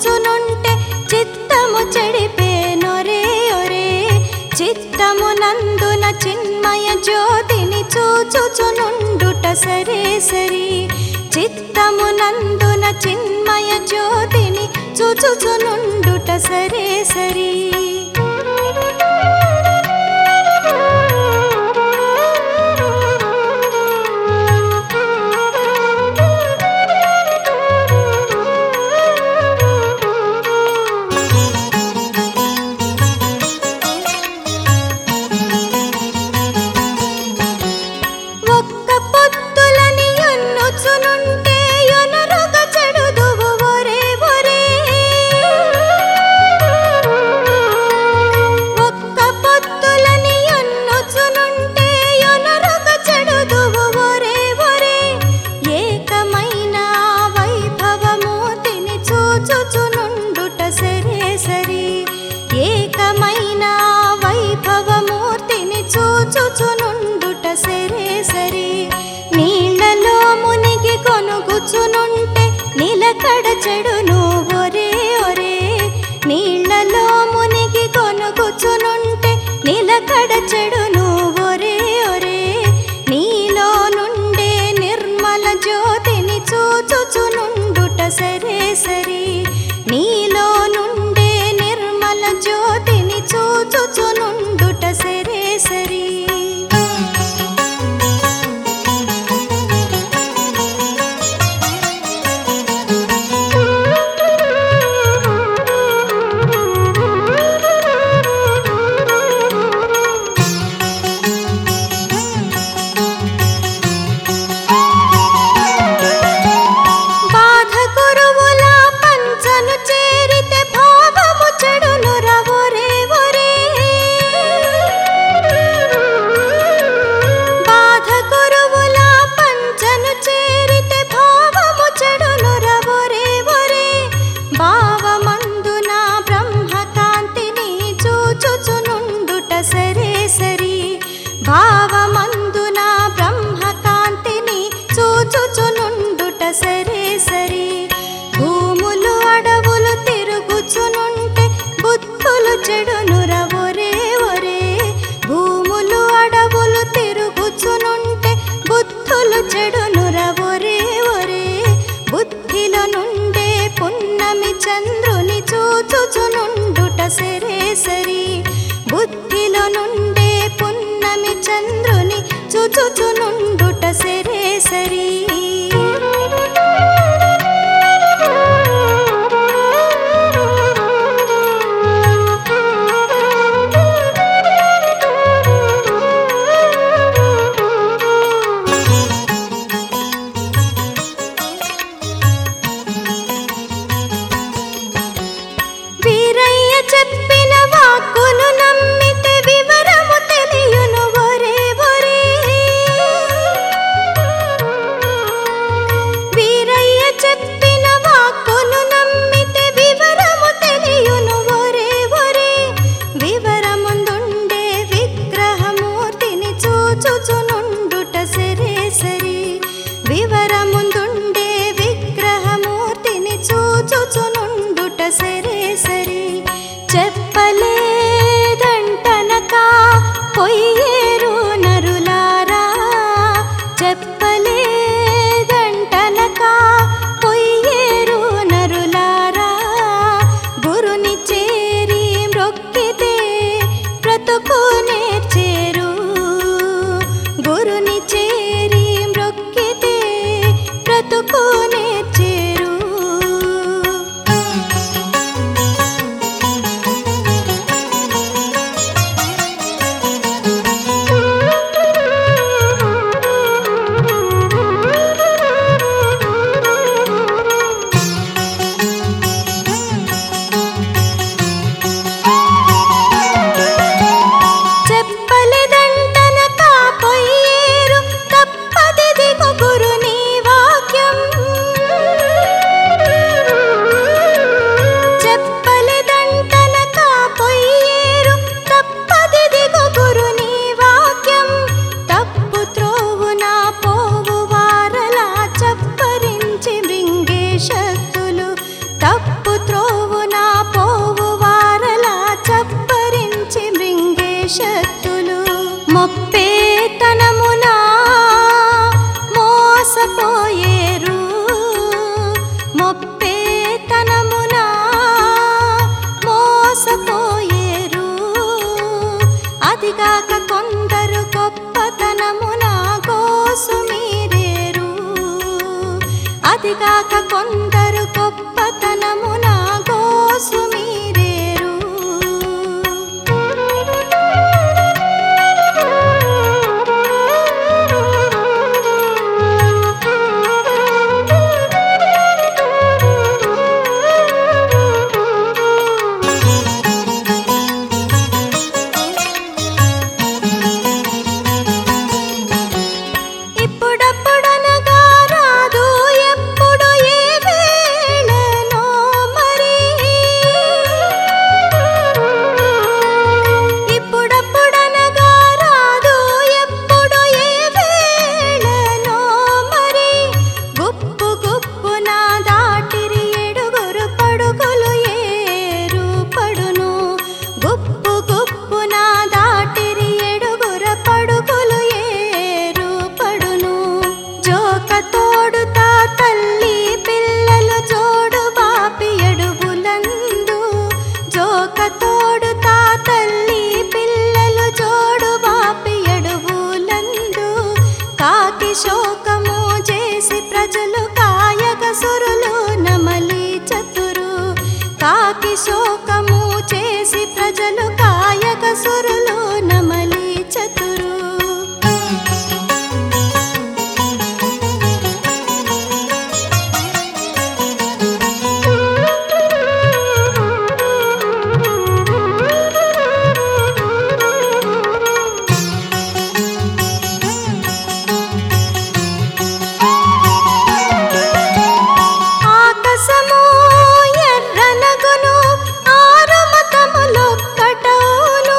చూచుచునుంటే చిత్తము చెడిపేనొరే ఒరే చిత్తము నందున చిన్మయ జ్యోతిని చూచుచునుండుట సరే సరి చిత్తము నందున చిన్మయ జ్యోతిని చూచుచునుండుట సరే సరి ఒక్క పొత్తులని ఎన్నుచునుంటే ఎనరుగ చెడుదువు ఒరే ఒరే ఒక్క పొత్తులని ఎన్నుచునుంటే ఎనరుగ చెడుదువు ఒరే ఒరే ఏకమైన వైభవమూర్తిని చూచుచునుండుట సరే సరి ఏకమైన వైభవమూర్తిని చూచుచునుండుట సరే సరి నీళ్ళలో మునిగి కొనుగుచునుంటే నిలకడ చెడును ఒరే ఒరే నీళ్ళలో మునిగి కొనుగుచునుంటే నిలకడ చెడును ఒరే ఒరే నీలో నుండే నిర్మల జ్యోతిని చూచుచునుండుట సరే సరి నీలో నుండే నిర్మల జ్యోతిని చూచుచునుండుట సరే సరి బాధ గురువుల పంచను చేరితే భావము చెడును రవొరే ఒరే బాధ గురువుల పంచను చేరితే భావము చెడును రవొరే ఒరే భావమందున బ్రహ్మకాంతిని చూచుచునుండుట సరే సరి భావమందున బ్రహ్మకాంతిని చూచుచునుండుట సరే సరి భూములు అడవులు తిరుగుచునుంటే బుద్ధులు చెడును రవొరే ఒరే భూములు అడవులు తిరుగుచునుంటే బుద్ధులు చెడును రవొరే ఒరే బుద్ధిలో నుండే పున్నమి చంద్రుని చూచుచునుండుట సరే సరి బుద్ధిలో నుండే పున్నమి చంద్రుని చూచుచునుండుట సరే సరి వీరయ్య చెప్పిన వాక్కును నమ్మితే వివరము తెలియను ఒరే ఒరే వీరయ్య చెప్పిన వాక్కును నమ్మితే వివరము తెలియను ఒరే ఒరే వివరముందుండే విగ్రహమూర్తిని చూచుచునుండుట సరే సరి వివరముందుండే విగ్రహమూర్తిని చూచుచునుండుట సరే సరి చెప్పలేదంటనక పొయ్యేరు నరులారా చెప్పలేదంటనక పొయ్యేరు నరులారా గురుని చేరి మ్రొక్కితే బ్రతుకు నేర్చేరు గురుని చేరి మ్రొక్కితే బ్రతుకు నేర్చేరు కొందరు గొప్పతనము నా గోసు మీరేరు ఇప్పుడప్పుడనగా రాదు ఎప్పుడు ఏ వేళనో మరి ఇప్పుడప్పుడనగా రాదు ఎప్పుడు ఏ వేళనో మరి గుప్పు గుప్పు నా దాటిరి ఏడుగురు పడుగులు ఏరు పడును గుప్పు గుప్పు నా దాటిరి ఏడుగుర పడుగులు ఏరు పడును జోక తోడుతా తల్లి పిల్లలు జోడు బాపి ఎడుగులందు జోక తోడుతా తల్లి పిల్లలు జోడు బాపి ఎడుగులందు కాకి శోకము చేసి ప్రజలు కాయక సురులు నమలి చతురు కాకి శోకము చేసి ప్రజలు కాయక సురులు నమలి చతురు ఆకాశము ఎర్రనగును ఆరు మతములొక్కటవును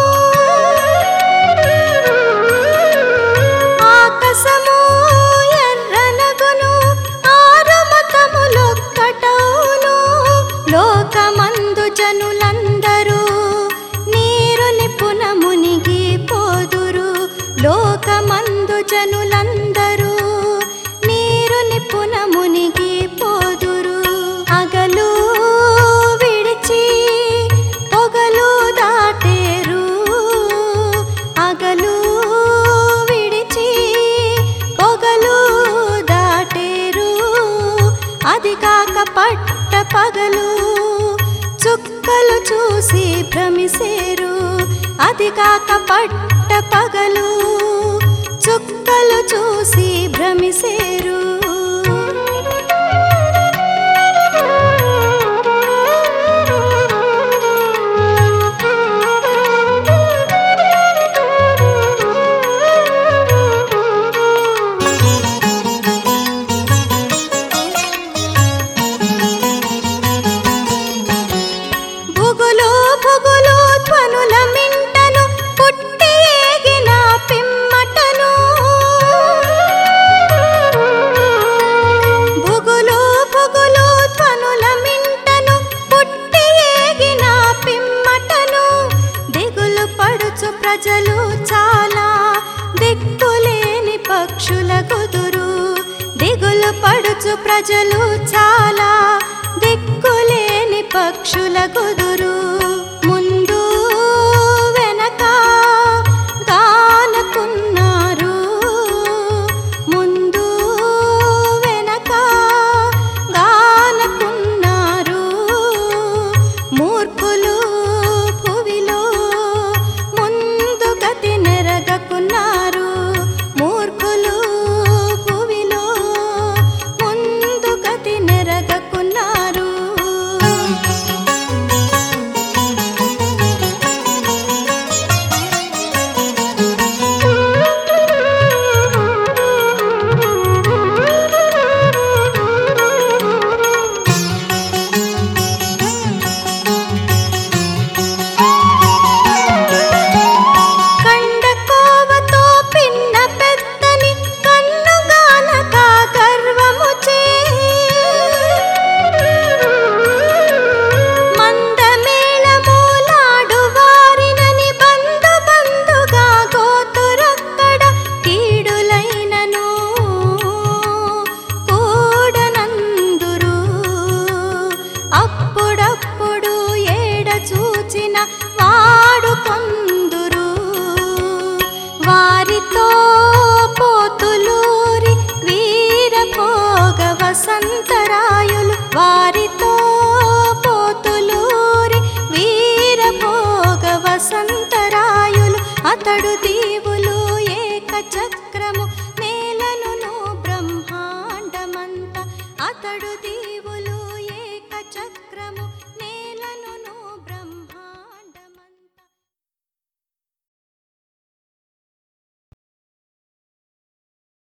ఆకాశము ఎర్రనగును ఆరు మతములొక్కటవును లోకమందు జనులందరూ నీరు నిపుణ మునిగి పోదురు లోకమందు జనులందరూ నీరు నిపుణ మునిగి పోదురు అగలు విడిచి పొగలు దాటేరు అగలు విడిచి పొగలు దాటేరు అది కాక పట్ట పగలు చుక్కలు చూసి భ్రమిసేరు అది కాక పట్ట పగలు చుక్కలు చూసి భ్రమిసేరు భుగులు భుగులు ధ్వనుల మింటను పుట్టి ఏగిన పిమ్మటను భుగులు భుగులు ధ్వనుల మింటను పుట్టి ఏగిన పిమ్మటను దిగులు పడుచు ప్రజలు చాలా దిక్కులేని పక్షుల కుదురు దిగులు పడుచు ప్రజలు చాలా దిక్కులేని పక్షుల కుదురు ముందు వెనక గానకున్నారు ముందు వెనక గానకున్నారు మూర్ఖులు భువిలో ముందు గతి నెరగకున్నారు మూర్ఖులు భువిలో ముందు గతి నెరగకున్నారు కండ కోవతో పిన్న పెద్దని కన్నుగానక గర్వము చే మందమేళమూలాడు వారినని బంధు బంధుగా గోతురక్కడ కీడులైనను కూడనందురు అప్పుడప్పుడు ఏడ చూచిన వాడు కొందురు వారితో పోతులూరి వీరభోగ వసంతరా అతడు దీవులు ఏక చక్రము నేలను బ్రహ్మాండమంత అతడు దీ